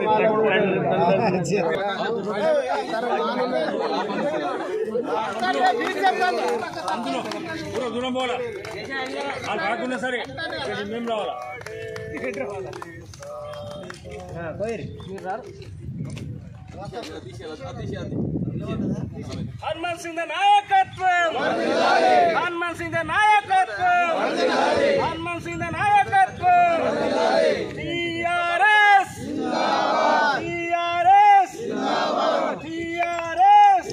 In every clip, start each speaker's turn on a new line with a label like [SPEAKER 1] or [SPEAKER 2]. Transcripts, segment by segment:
[SPEAKER 1] దూరం దూరం పోవాలా వాళ్ళు రాకుండా సరే మేము రావాలా హనుమాన్ సింగ్ నాయకత్వం హనుమాన్ సింగ్ నాయకత్వం హనుమాన్ సింగ్ నాయకత్వం టిఆర్ఎస్ టిఆర్ఎస్ టిఆర్ఎస్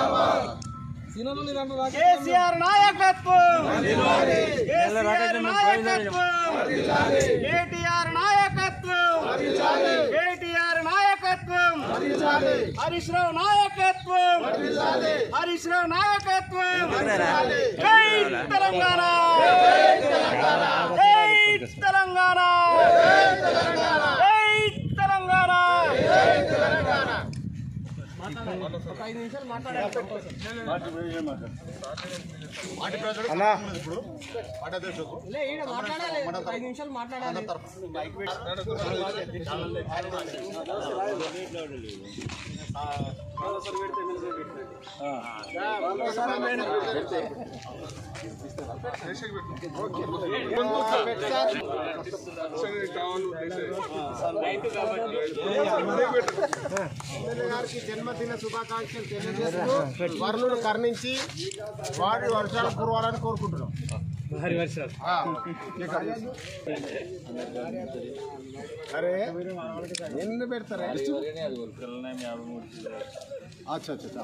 [SPEAKER 1] కేసీఆర్ నాయకత్వం కేసీఆర్ నాయకత్వం కేటీఆర్ నాయకత్వం కేటీఆర్ నాయకత్వం హరీష్ రావు నాయకత్వం హరీష్ రావు నాయకత్వం జై తెలంగాణ జై తెలంగాణ జై తెలంగాణ
[SPEAKER 2] ఎమ్మెల్యే గారికి జన్మదిన శుభాకాంక్షలు తెలియజేస్తూ వర్ణులు కర్ణించి వాడి వర్షాలు కురవాలని కోరుకుంటున్నాం ఆ. అరే ఎన్ని పెడతారా అచ్చా అచ్చా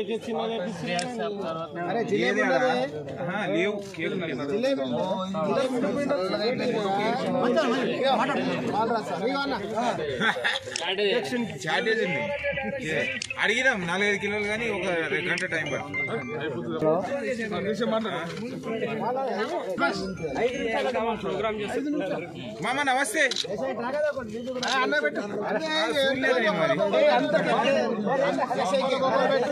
[SPEAKER 2] అరే జిలేబీ ఉన్నది. జిలేబీ మాట్లాడు సార్. ఇగో అన్న.
[SPEAKER 3] చార్టేజ్ ఉంది అడిగినాం నాలుగైదు కిలోలు కానీ ఒక గంట టైం పడుతుంది మామ నమస్తే
[SPEAKER 2] అన్న పెట్టు అదే
[SPEAKER 3] చూడలేదే మరి.
[SPEAKER 2] ఏ, అంత చేసే ఇంకే గొప్పలు పెట్టు.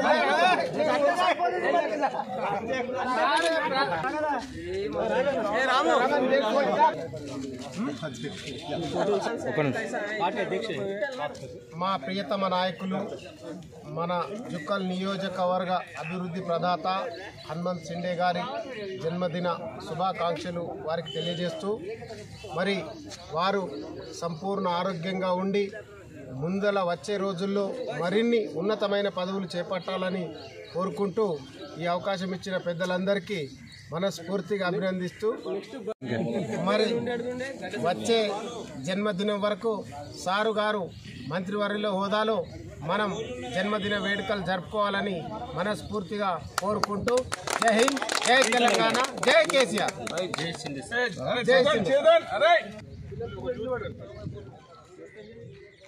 [SPEAKER 2] మా ప్రియతమ నాయకులు మన జుక్కల్ నియోజకవర్గ అభివృద్ధి ప్రదాత హనుమంత్ సిండే గారి జన్మదిన శుభాకాంక్షలు వారికి తెలియజేస్తూ మరి వారు సంపూర్ణ ఆరోగ్యంగా ఉండి ముందల వచ్చే రోజుల్లో మరిన్ని ఉన్నతమైన పదవులు చేపట్టాలని కోరుకుంటూ ఈ అవకాశం ఇచ్చిన పెద్దలందరికీ మనస్ఫూర్తిగా అభినందిస్తూ మరి వచ్చే జన్మదినం వరకు సారు గారు మంత్రివర్యుల హోదాలో మనం జన్మదిన వేడుకలు జరుపుకోవాలని మనస్ఫూర్తిగా కోరుకుంటూ జై హింద్ జై తెలంగాణ జై కేసీఆర్ జై సింధు